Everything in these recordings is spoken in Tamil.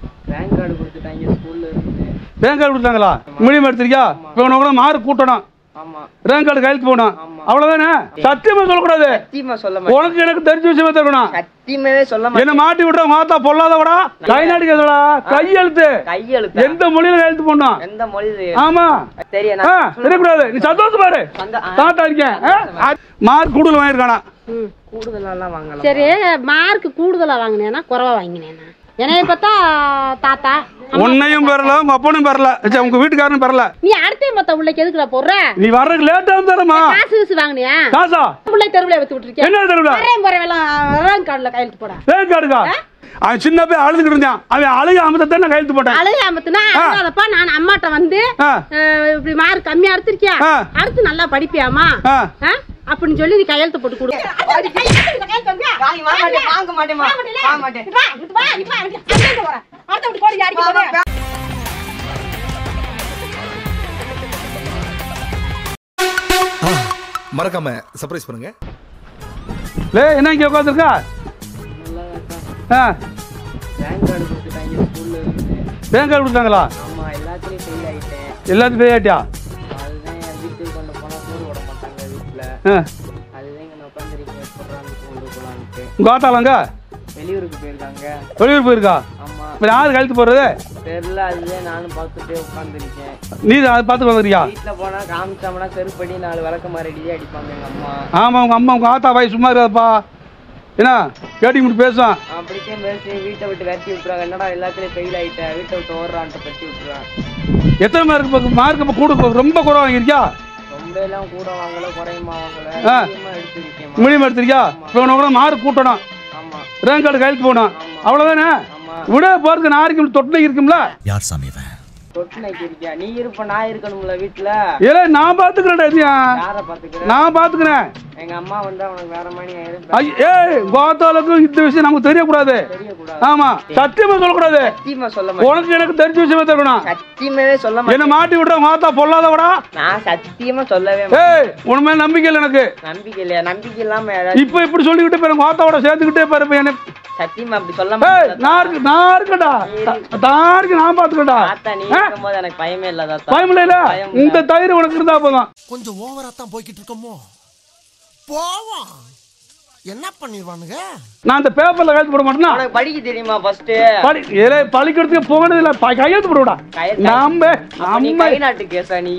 ரேங்க் கார்டு கொடுத்துட்டாங்க ஸ்கூல்ல இருந்து ரேங்க் கார்டு கொடுத்தாங்களா மீடியம் எடுத்திருக்கியா இப்போ உனக்கு கூட மார்க் கூட்டணும் ஆமா ரேங்க் கார்டு கையெழுத்து போகணும் ஆமா. அவ்வளவுதானே சத்தியமா சொல்லக்கூடாது சத்தியமா சொல்ல மாட்டேன் உனக்கு எனக்கு தெரிஞ்ச விஷயமா தரணும் சத்தியமாவே சொல்ல மாட்டேன் என்ன மாட்டி விட்டா மாத்தா பொல்லாதவடா கை நாட்டுக்கிறதா கையெழுத்து கையெழுத்து எந்த மொழியில கையெழுத்து போடணும் எந்த மொழி இது? ஆமா சரி ஆ, நான் தெரியக்கூடாது நீ சந்தோஷம் பாரு சந்த- ஆ, தாத்தா இருக்கேன் ஆ, மார்க் கூடுதல் வாங்கியிருக்கானா ம் கூடுதலாலாம் வாங்கலாம் சரி மார்க் கூடுதலா வாங்கினேனா குறைவா வாங்கினேனா என்னைய பார்த்தா தாத்தா அம்மா- உன்னையும் பெறல உங்க அப்பனும் பெறல ச்சே, உங்க வீட்டுக்காரனும் பெறல நீ அடுத்த மத்த உள்ளக்கு எதுக்குடா போடுற நீ வர்றதுக்கு லேட்டா தரமா காசு கீசு வாங்கினியா காசா பிள்ளை தெருவுல வச்சு விட்டுருக்கேன் என்ன தெருவில வரேன் போறவெல்லாம் கார்டுல கையெழுத்து போட ரேங்க் கார்டுக்கா அவன் சின்ன போய் அழுதுகிட்டு இருந்தான் அவன் அழுக அமர்த்தத்தை நான் கையெழுத்து போட்டேன் அழுக ஆமத்துனா அழுகாதப்பா நான் அம்மாட்ட வந்து ஆ. அஹ், இப்படி மார்க் கம்மியா எடுத்திருக்கியா ஆ. அடுத்து நல்லா படிப்பியாமா ஆ. ஆ? அப்படின்னு சொல்லி நீ கையெழுத்து போட்டு கொடு வாங்கி வாங்க மாட்டேன், வாங்க மாட்டேம்மா. வாங்க மாட்டேன். மறக்காம சர்ப்ரைஸ் பண்ணுங்க லே என்ன இங்க உட்காந்துருக்கா ஆ ரேங்க் கார்டு கொடுத்துட்டாங்க ஸ்கூல்ல இருந்து ரேங்க் கார்டு கொடுத்தாங்களா ஆமா எல்லாத்துலயும் ஃபெயில் ஆயிட்டேன் எல்லாத்தையும் போய் ஆட்டியா அதுதான் என் வீட்டுக்கு கொண்டு போனா சோறு விட மாட்டாங்க வீட்டுல ஆ அதுதான் இங்க உட்காந்துருக்கேன் எப்படான்னு கொண்டு போலான்ட்டு உங்க ஆத்தாளங்க வெளியூருக்கு போயிருக்காங்க வெளியூர் போயிருக்கா ஆமா இப்போ யார் கழுத்து போறது தெரியல அதுதான் நானும் பார்த்துட்டே உட்காந்துருக்கேன் நீ அதை பார்த்து வந்துருக்கியா வீட்டுல போனா காமிச்சோம்னா செருப்படி நாலு விளக்க மாதிரி அடிப்பாங்க எங்க அம்மா ஆமா உங்க அம்மா உங்க ஆத்தா பாய் சும்மா இருக்காதுப்பா என்ன கேட்டி மட்டும் பேசுவான் அப்படிக்கே பேசி வீட்டை விட்டு விரட்டி விட்டுருவாங்க என்னடா எல்லாத்துலயும் ஃபெயில் ஆயிட்டேன் வீட்டை விட்டு ஓடுறான்ட்டு கட்டி விட்டுருவாங்க எத்தனை மார்க் மார்க் இப்போ கூட ரொம்ப குறை வாங்கியிருக்கியா ரொம்ப எல்லாம் கூட வாங்கல குறையுமா வாங்கல ஆ. மீடியமா எடுத்திருக்கேன் மீடியம் எடுத்திருக்கியா இப்போ உனக்கு கூட மார்க் கூட்டணும் ஆமா ரேங்க் கார்டு கையெழுத்து போகணும் ஆமா. அவ்வளவுதானே ஆமா விட போறதுக்கு நாளைக்கு தொட்டில் இருக்கும்ல யார் சாமி இவன் தொட்டு நக்கி இருக்கியா நீ இருப்ப நான் இருக்கணும்ல வீட்டுல ஏலே நான் பாத்துக்கிறேன்டா இதையா யார பாத்துக்கிற நான் பாத்துக்கிறேன் எங்க அம்மா வந்து அவனுக்கு வேற மாதிரி ஆயிரும் ஐ- ஏய் கோத்தாளுக்கு இந்த விஷயம் நமக்கு தெரியக்கூடாது தெரியக்கூடாது ஆமா சத்தியமா சொல்லக்கூடாது சத்தியமா சொல்ல மாட்டேன் உனக்கு எனக்கு தெரிஞ்ச விஷயமா தரணும் சத்தியமாவே சொல்ல மாட்டேன் என்ன மாட்டி விட்ற மாத்தா பொல்லாதவடா நான் சத்தியமா சொல்லவே மாட்டேன் ஏய் உன் மேல நம்பிக்கை இல்லை எனக்கு நம்பிக்கை இல்லையா நம்பிக்கை இல்லாம ஏதாச்சும் இப்ப இப்படி சொல்லிக்கிட்டு பாரு மாத்தாவோட சேர்த்துக்கிட்டே பாரு இப்ப என்ன சத்தியமா அப்படி சொல்ல ஏய் மாட்டேன் நான் இருக்கு நான் இருக்கடா நான் இருக்கு நான் பாத்துக்கடா தாத்தா நீ இருக்கும்போது எனக்கு பயமே இல்ல தாத்தா பயம் இல்ல பயம் இந்த தயிர் உனக்கு இருந்தா போதும் கொஞ்சம் ஓவரா தான் போய்கிட்டு இருக்கோமோ போவோம் என்ன பண்ணிடுவானுங்க நான் அந்த பேப்பர்ல கையெழுத்து போட மாட்டேனா உனக்கு படிக்க தெரியுமா ஃபர்ஸ்ட் படி ஏலே பழிக்கிறதுக்கு போனது இல்ல ப- கையெழுத்து போடுடா நம்ம நீ நம்ம கை நாட்டு கேசா நீ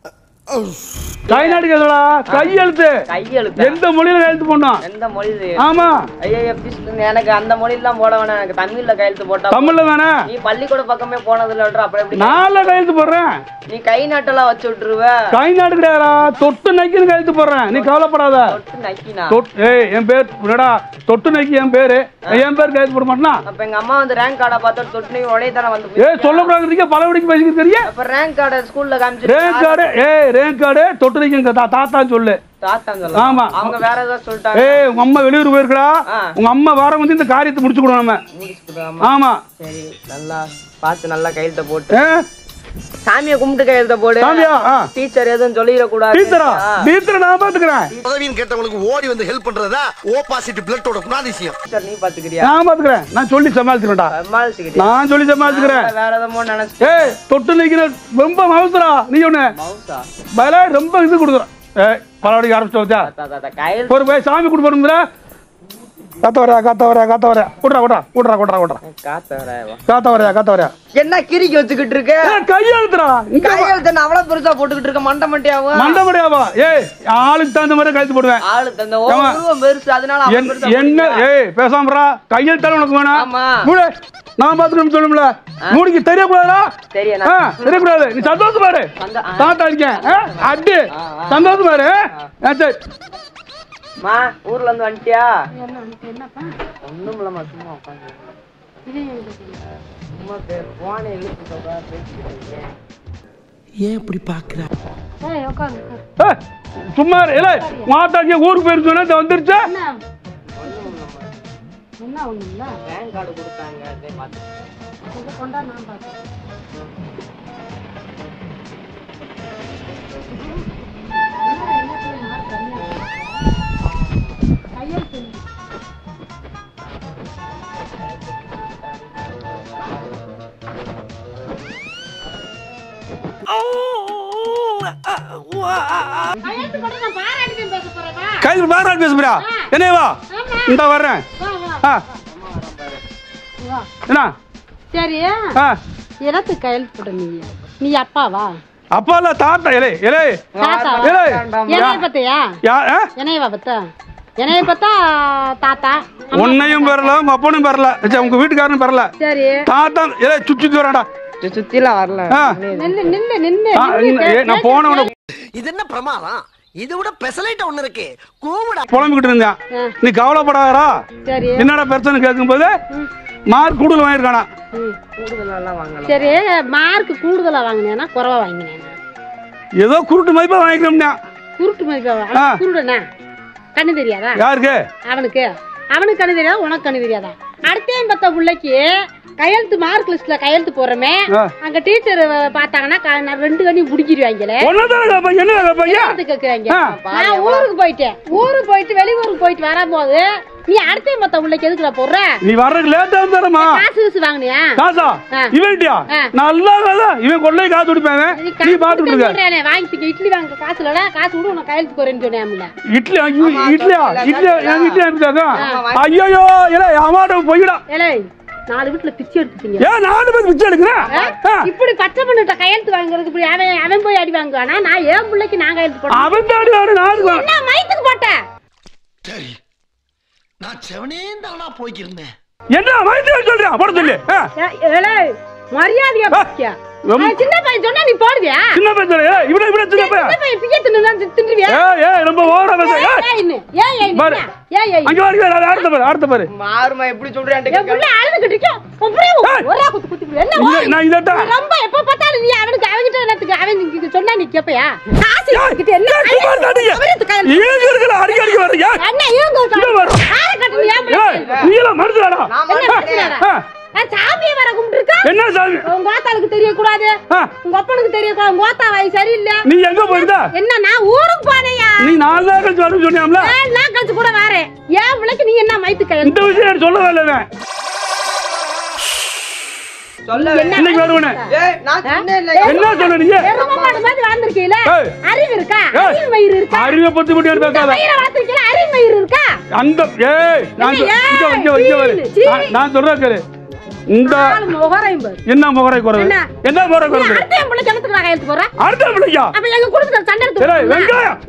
கை நாட்டுக்கு எதுடா கையெழுத்து கையெழுத்து எந்த மொழியில கையெழுத்து போடணும் எந்த மொழி இது ஆமா ஐயோ எனக்கு அந்த மொழியெல்லாம் போட வேணாம் எனக்கு தமிழ்ல கையெழுத்து போட்டா தமிழ்ல தானே நீ பள்ளிக்கூட பக்கமே போனதுல அப்புறம் எப்படி நான்ல கையெழுத்து போடுறேன் நீ கை நாட்டெல்லாம் வச்சு விட்டுருவ கை நாடு கிடையாதா தொட்டு நக்கின்னு கையெழுத்து போடுறேன் நீ கவலைப்படாத தொட்டு நக்கினா தொட் ஏய் என் பேர் என்னடா தொட்டு நக்கி என் பேரு என் பேர் கையெழுத்து போட மாட்டேனா அப்ப எங்க அம்மா வந்து ரேங்க் கார்டை பார்த்து தொட்டு நீ உடனே தானே வந்து ஏய் சொல்லக்கூடாதுக்கு பல வடிக்கு பேசிக்கிட்டு தெரியும் அப்ப ரேங்க் கார்டை ஸ்கூல்ல காமிச்சு ரேங்க் கார்டு ஏய் ரேங்க் கார்டு தொட்டு நக்கி தாத்தான்னு சொல்லு தாத்தான்னு சொல்லலாம். ஆமா. அவங்க வேற ஏதாவது சொல்லிட்டாங்க ஏய் உங்க அம்மா வெளியூர் போயிருக்கடா ஆ. உங்க அம்மா வார வந்து இந்த காரியத்தை முடிச்சு கொடுவோம் நம்ம முடிச்சுக்கிட்டாமா ஆமா சரி நல்லா பார்த்து நல்லா கையெழுத்த போட்டு ஏ சாமியை கும்பிட்டு கையெழுத்த போடு சாமியா ஆ டீச்சர் எதுவும் சொல்லிடக்கூடாது டீச்சரா டீச்சரை நான் பாத்துக்கிறேன் பதவின்னு கேட்டவங்களுக்கு ஓடி வந்து ஹெல்ப் பண்றதா ஓ பாசிட்டிவ் பிளட்டோட குணாதிசயம் டீச்சர் நீ பாத்துக்கிறியா நான் பாத்துக்கிறேன் நான் சொல்லி சமாளிச்சுக்கிறேன்டா சமாளிச்சுக்கிட்டியா நான் சொல்லி சமாளிச்சுக்கிறேன் வேற எதமோ நினைச்சு ஏய் தொட்டு நிக்கிற ரொம்ப மவுசுரா நீ ஒண்ணு மவுசா பல ரொம்ப இது கொடுக்குறோம் ஏய் பலவடிக்கு ஆரம்பிச்சு வச்சா தாத்தா தாத்தா கையெழுத்து ஒரு போய் சாமி கொடுப்போம்ல காத்த வரையா காத்த வரையா காத்த வரையா கூட்டுறா கூட்டா கூட்டுறா கூட்டுறா கூட்டுறா காத்த வராயவா காத்த வரையா காத்த வரையா என்ன கிறுக்கி வச்சுக்கிட்டு இருக்க ஏய் கையெழுத்துறா இங்க வா. கையெழுத்து என்ன அவ்வளவு பெருசா போட்டுக்கிட்டு இருக்க மண்டை மண்டையாவும் மண்டபடியாவா ஏய் ஆளுக்கு தகுந்த மாதிரி கைத்து போடுவேன் ஆளு தந்த ஓ ஆமா. உருவம் பெருசு அதனால அவன் என்- பெருசா என்ன போட்டுக்கிற. ஏய் பேசாமறா கையெழுத்தாலும் உனக்கு வேணாம் ஆமா. மூடு நான் பாத்துக்கணும் சொல்லும்ல மூடிக்கு தெரியக்கூடாதா சரி ஆ, நான் தெரியக்கூடாது நீ சந்தோஷம் பாரு சந்தோ- ஆ. தாத்தா இருக்கேன் ஆ, அட்டு ஆ, ஆ. சந்தோஷம் பாரு ஆ, சரி மா ஊர்ல இருந்து வந்துட்டியா என்ன என்னப்பா ஒண்ணும் இல்லம்மா சும்மா உட்காந்து இது எங்க இருக்கு? சும்மா பேர் போனே இழுத்து சொல்றா பேசிக்கிட்டு இருக்கேன். ஏன் இப்படி பாக்குற ஏய் உட்காந்து உட்காரு. ஏய், சும்மா இரு. ஏலே மாத்தாக்கி ஊருக்கு போயிருக்கு சொன்னா இந்த வந்துருச்சு என்ன ஒண்ணும் இல்லம்மா என்ன ஒண்ணு இல்ல ரேங்க் கார்டு கொடுத்தாங்க அதே பார்த்து இதை கொண்டா நான் பார்த்தேன் கையெழுத்து கையெழுத்து போட்டு நான் பாராட்டி பேச போறேன் வா. கையில் பாராட்டு பேசுறியா என்ன வா ஆமா. இந்த வர்றேன் வா, வா, ஆ வா. என்ன சரி ஆ எனக்கு கையெழுத்து போட்ட நீ நீ அப்பாவா அப்பா இல்ல தாத்தா இலே இலே தாத்தாவா இலே என்னைய பத்தியா யா ஆ? என்னையவா பத்தா என்னைய பார்த்தா தாத்தா அம்மா. உன்னையும் பெறல உங்க அப்பனும் பெறல ச்சே, உங்க வீட்டுக்காரனும் பெறல சரி தாத்தா இலே சுத்தி சுத்தி வரடா சுத்தில வரல ஆ நில்லு நில்லு நில்லு ஆ, நில்லு. இந்த- ஏ, நான் போன உடனே இது என்ன பிரமாதம் இதை விட பெசலைட்ட ஒண்ணு இருக்கு கூவிடா புலம்பிக்கிட்டு இருந்தேன் ஆ. நீ கவலைப்படாதடா சரி என்னடா பிரச்சனை கேட்கும்போது மார்க் கூடுதல் வாங்கியிருக்கானா ம். கூடுதலெல்லாம் வாங்கலாம் சரி மார்க் கூடுதலா வாங்கினேனா குறவா வாங்கினேனா ஏதோ குருட்டு மதிப்பா வாங்கிக்கணும்னா குருட்டு மதிப்பாவா ஆ. குருடனா கண்ணு தெரியாதா யாருக்கு அவனுக்கு அவனுக்கு கண்ணு தெரியாதா உனக்கு கண்ணு தெரியாதா அடுத்தேன் பத்த பிள்ளைக்கு கையெழுத்து மார்க் லிஸ்ட்ல கையெழுத்து போடுறமே ஆ. அங்க டீச்சர் பார்த்தாங்கன்னா க- நான் ரெண்டு கண்ணி பிடிக்கிடுவாங்களே ஒன்னதான கேட்பேன் என்ன கேட்பேன் என்னத்துக்கு கேக்குறாங்க ஆ. நான் ஊருக்கு போயிட்டேன் ஊருக்கு போயிட்டு வெளியூருக்கு போயிட்டு வரும்போது நீ அடுத்த மத்த பிள்ளைக்கு எதுக்குடா போடுற நீ வர்றதுக்கு லேட்டா வந்துடுறமா காசு கீசு வாங்கினியா காசா ஆ. இவன்ட்டியா ஆ. நல்லா வேலை இவன் கொள்ளை காத்து கொடுப்பேன் நீ நீ காசு பாத்துட்டு இருக்க கொடுக்கறேனே, வாங்கிக்க இட்லி வாங்க காசு இல்லடா காசு விடு உனக்கு கையெழுத்து போறேன்னு சொன்னேன்ல இட்லி ஐயோ, இட்லியா சொன்னேன்ல, இட்லியா சொன்னேன்ல. என் இட்லியா இருக்காதா ஆமா, ஐயோ இல்ல அம்மாட்ட போயிடா ஏலே நாலு வீட்டுல பிச்சை எடுத்துட்டீங்க ஏன் நாலு பேர் பிச்சை எடுக்கிறேன் ஆ. இப்படி பச்சை பண்ணிட்ட கையெழுத்து வாங்குறதுக்கு இப்படி அவன் அவன் போய் அடி வாங்குவானா நான் ஏன் பிள்ளைக்கு நான் கையெழுத்து போட்டேன் அவன் தாடி அவனு நாலு என்ன மயத்துக்கு போட்டேன் சரி நான் செவனே தானா போய்க்கிருந்தேன் என்ன வயிற்று சொல்றேன் போட சொல்லு ஆ. ஏ- ஏலே மரியாதையா ஆ. பேசியா ரொம்ப- அவன் சின்ன பையன் சொன்னா நீ போடுவியா சின்ன பையன் சொல்லு ஏய், இவனை இவனை சின்ன சின்ன பையன் பையன் பிச்சை தின்னு தின்றுவியா ஏய் ஏய் ரொம்ப ஓவரா பேச ஏய், ஏய் ஏய், இன்னும். ஏய், ஏய், பாரு. இன்னும். ஏய், ஏய், அங்க வாங்க அடுத்த பாரு அடுத்த பாரு மாறுமா எப்படி சொல்றேன் என் புள்ள அழுதுகிட்டு இருக்கான். அப்படியே ஏய். ஒரே குத்து குத்தி விடு. என்ன இல்ல, ஓய்? நான் இதட்டா நீ ரொம்ப எப்ப பார்த்தாலும் நீ அவனுக்கு அவன்கிட்ட என்னத்துக்கு அவன் இங்க சொன்னா நீ கேப்பையா காசு ஏய், வச்சுக்கிட்டு என்ன ஏய், சும்மா இருக்காதீங்க. அவனுக்கு கையில- ஏங்க இருக்குல்ல அடிக்க அடிக்க வர ஏய் என்ன இவங்க ஒரு இங்க வரும். ஆளை கட்டு நீ ஏன் ஏய் பிள்ளை? நீ எல்லாம் மனுஷனாடா என்ன பிரச்சனை? ஆ. நான் சாமியை வர கும்பிட்டுருக்கா என்ன சாமி உங்க ஆத்தாளுக்கு தெரியக்கூடாது ஆ. உங்க அப்பனுக்கு தெரியக்கூடாது உங்க ஆத்தா வாய் சரியில்லை நீ எங்க போயிருந்த என்ன நான் ஊருக்கு போனேயா நீ நாலு நாள் கழிச்சு வரும்னு சொன்னியாம்ல ஏழு நாள் கழிச்சு கூட வரேன் ஏன் பிள்ளைக்கு நீ என்ன மைத்து கையெழுத்து இந்த விஷயம் எனக்கு சொல்லவே இல்லை இவன். சொல்ல இன்னைக்கு வருவனே ஏய் நான் சொன்னேன் இல்ல என்ன சொன்ன நீ எருமை மாடு மாதிரி வாழ்ந்திருக்கீல ஏய். அறிவு இருக்கா ஏய். அறிவு மயிர் இருக்கா அறிவை பத்தி மட்டும் இந்த பேசாத மயிரை வளர்த்திருக்கீல அறிவு மயிர் இருக்கா அந்த ஏய் நான் சொ- ஏய், இங்க வா, இங்க வா, இங்க வரு. சீ. நான்- நான் சொல்றேன் கேளு இந்த நாலு முகரையும் பாரு என்ன முகரை குறைவு என்ன? என்ன முகரை நீ குறைவு அடுத்த என் பிள்ளை கிணத்துக்கு நான் கையெழுத்து போடுறேன் அடுத்த பிள்ளைக்கா அப்ப எங்க குடும்பத்துல சண்டை எடுத்து ஏய் போடுமா? வெங்காயம்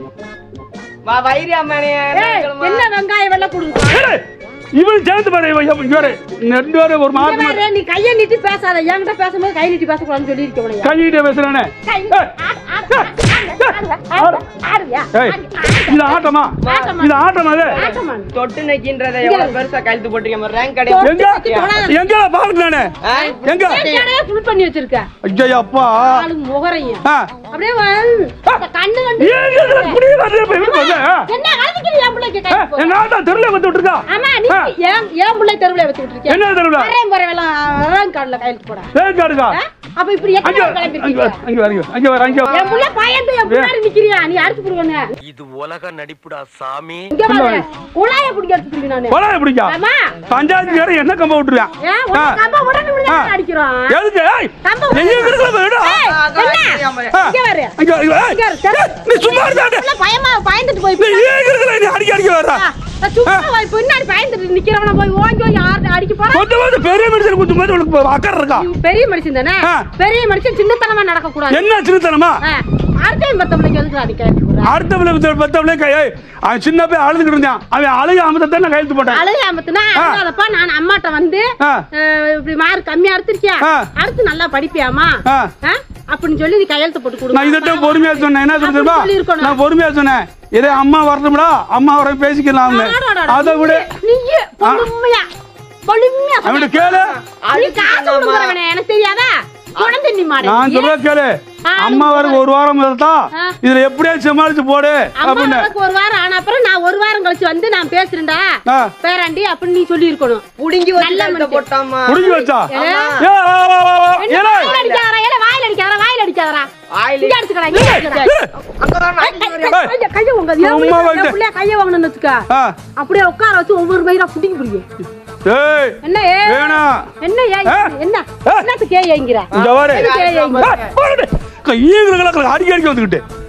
வா வைரி அம்மானே ஏய், என்ன வெங்காயம் வெள்ளை கொடுங்க ஏய், இவன் சேர்ந்து பாரு இவன் இவன் இவரு ரெண்டு பேரும் ஒரு மாசம் இங்க பாரு, நீ கையை நீட்டி பேசாத என்கிட்ட பேசும்போது கை நீட்டி பேசக்கூடாதுன்னு சொல்லியிருக்க உனைய. கையிட்ட பேசுறானே கை ஏய், ஆடு, ஆடு, ஆடு, ஆடு, ஆடு, ஆடுவியா? ஏய் ஆடு, ஆடு. இது ஆட்டமா ஆட்டமா. இது ஆட்டமா இது ஆட்டமா. தொட்டு நக்கின்றத எவ்வளவு பெருசா கழுத்து போட்டிருக்க ரேங்க் தொட்டு எங்க நக்கி தொடாத. எங்க பாருங்கண்ணே எங்க ஏன் ஜடையை full பண்ணி வச்சிருக்க ஐயா அப்பா ஆளு முகரையும் ஆ. அப்படியே வந்து, அந்த கண்ணு கண்டு ஏங்க இதுல இப்படி வரல இப்ப எப்படி பண்ண என்ன வளர்த்துக்கிட்டு என் பிள்ளைக்கு கை போடுற? என் ஆட்டா தெருல வந்து விட்டுருக்கா ஆமா நீ ஆ. ஏன் ஏன் பிள்ளை தெருவுல வச்சு விட்டுருக்கேன் என்ன தெருல வரேன் வரவேலாம் வரேன் கார்டுல கையெழுத்து போட ரேங்க் கார்டுக்கா ஆ? அப்ப இப்படி அங்க எத்தனை அங்க கிளம்பிருக்கீங்க வர அங்க வர அங்க வர அங்க வர என் புள்ள பயந்து என் பின்னாடி நிக்கிறியா நீ அடிச்சு புடுவனே இது உலக நடிப்புடா சாமி இங்க பாரு குழாய பிடிக்க அடிச்சு நானு போடா எப்படிக்கா ஆமா பஞ்சாயத்து வேற என்ன கம்ப விட்டுருவேன் ஏன் உன்னை கம்ப உடனே உடனே அடிக்கிறோம் எதுக்கு ஏய் கம்ப எங்க இருக்கல போய்டா ஏய், என்ன? இங்க பாரு அங்க இங்க, ஏய், இங்க இரு, சரி. ஏய், நீ சும்மா இருந்தாடே புள்ள பயமா பயந்துட்டு போய் நீ ஏன் இருக்கல நீ அடிக்க அடிக்க வர ஆ, நான் சும்மா போய் பின்னாடி பயந்துட்டு நிக்கிறவன போய் ஓங்கி ஓங்கி யாரு அடிக்க போறான் கொஞ்சம் கொஞ்சம் பெரிய மனுஷன் கொஞ்சம் மாதிரி உனக்கு அக்கறை இருக்கா நீ பெரிய மனுஷன் தானே ஆ. பெரிய மனுஷன் சின்னத்தனமா நடக்க கூடாது என்ன சின்னத்தனமா அடுத்த மத்தவங்களுக்கு எதுக்கு அடிக்க போற அடுத்த பிள்ளை பத்தவளே கை ஏய், அவன் சின்ன போய் அழுதுகிட்டு இருந்தான் அவன் அழுக அமர்த்தான் நான் கையெழுத்து போட்டேன் அழுகை அமத்துனா ஆ. அழுகாதப்பா நான் அம்மாட்ட வந்து ஆ. அஹ், இப்படி மார்க் கம்மியா எடுத்திருக்கியா ஆ. அடுத்து நல்லா படிப்பியாமா ஆ. ஆ? அப்படின்னு சொல்லி நீ கையெழுத்து போட்டு கொடு நான் இதைத்தான் பொறுமையா சொன்னேன் என்ன அப்படி சொல்லுமா சொல்லியிருக்கணும். நான் பொறுமையா சொன்னேன் இதே அம்மா வரணும்டா அம்மா வர பேசிக்கலாம் அதை விட நீயே பொறுமையா பொறுமையா சொல்லு. அவன்கிட்ட கேளு நீ காசு கொடுக்குறவனே எனக்கு தெரியாதா குழந்தை நீ மாடு நான் சொல்ல கேளு ஆ, அம்மா வரக்கு ஒரு வாரம் இருந்தா ஆ. இதுல எப்படியாவது சமாளிச்சு போடு அம்மா அப்படின்னு வரக்கு ஒரு வாரம் ஆன அப்புறம் நான் ஒரு வாரம் கழிச்சு வந்து நான் பேசுறேன்டா ஆ. பேராண்டி அப்படின்னு நீ சொல்லி இருக்கணும் புடுங்கி வச்சு நல்ல கழுத்தை மனுஷன். போட்டாமா புடிஞ்சு வச்சா ஏ, ஏ, வா, வா, வா, வா. ஏலே. வாயில அடிக்காதடா ஏல வாயில அடிக்காதடா வாயில அடிக்காதடா ஆயிலி இங்க அடிச்சுக்கடா இங்க அடிச்சுக்கடா ஏலே. அங்கதான் கை- நாட்டி கை- வரையா? கை- கைய வாங்க. என் சும்மா பிள்ளை- வைக்க. என் பிள்ளைய கைய வாங்கணும்னு வச்சுக்க. ஆ. அப்படியே உட்கார வச்சு ஒவ்வொரு மயிரா புடிங்கி புடிங்க ஏய் என்ன ஏ வேணாம் என்ன ஏ ஆ. என்ன ஆ. என்னத்துக்கு ஏ ஏங்கிற இங்க வாரு எதுக்கு ஏ ஏங்கிற? ஈங்களுக்கு அடிக்க அடிக்க வந்துக்கிட்டு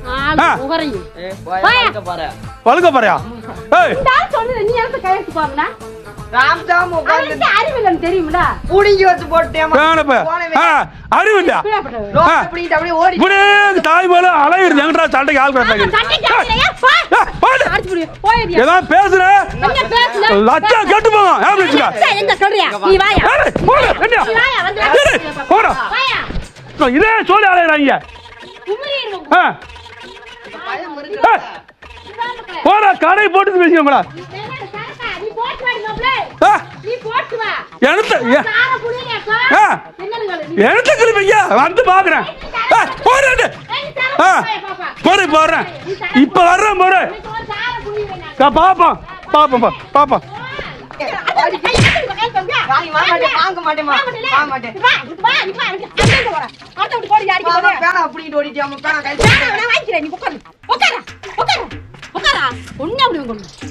ஆளு ஆ. உகரையும் ஏய், போய் போயா. வளர்க்க போற. பழுக்க போறியா ஏய் இந்த ஆள் சொல்லுது நீ எடுத்து கையெழுத்து போங்கண்ணா ராம்சாம் உட்கார்ந்து அவனுக்கு அறிவு இல்லைன்னு தெரியுமில்ல புடுங்கி வச்சு போட்டேன் வேணப்ப ஆ அறிவு இல்லையா இப்படியாப்பட்டவன். ஆ. அப்படின்ட்டு அப்படியே ஓடி இப்படியே தாய் போல அலையிறது எங்கடா சண்டைக்கு ஆள் ஆமா, கட்டாங்க சண்டைக்கு ஆகலையா? போ. அடிச்சு புடி. போயிடுயா. ஏதாவது பேசுற எங்க பேசுன? லட்சம் கெட்டு போகும் ஏன் பேசுற லட்சம் எங்க சொல்றியா? நீ வாயா. ஏய், போடா, என்னையா? நீ வாயா, வந்து ஏய், லட்சம் பாப்பா. போடா. வாயா. இதே சொல்லி அலையிறாங்க குமரிடுவோம். ஆ, ஏய், போடா கடை போட்டு பேசிக்கோங்களா நீ வேணா சரக்கா, நீ போட்டு வாடி மாப்ளே. ஆ, நீ போட்டு வா. எடுத்து ஏ- சார புடிங்க, அக்கா. ஆ. என்னதுங்களே நீ? எடுத்து கிளம்பிங்க வந்து பாக்குறேன் போறேன் ஏய், நீ சார ஆ புடி, பாப்பா. போறேன் போறேன் இப்ப வர்றேன் போறேன் நீ ஒரு சார புடி வேணா. நான் பாப்போம் பாப்போம் பா- பாப்போம் அது கை எடுத்து கை எடுத்து வாங்கி வாங்க மாட்டேன் வாங்க மாட்டேமா வாங்க மாட்டேன் வா, வா, நீ வா, அங்க வர. அடுத்த விட்டு போடி அடிக்க வாங்க, போறேன். பேனா அப்படின்ட்டு ஓடிட்டியாமா பேனா கை நான் வாங்கிக்கிறேன் நீ உட்காரு உட்கார உட்கார உட்காரா ஒண்ணு அப்படி கொண்டு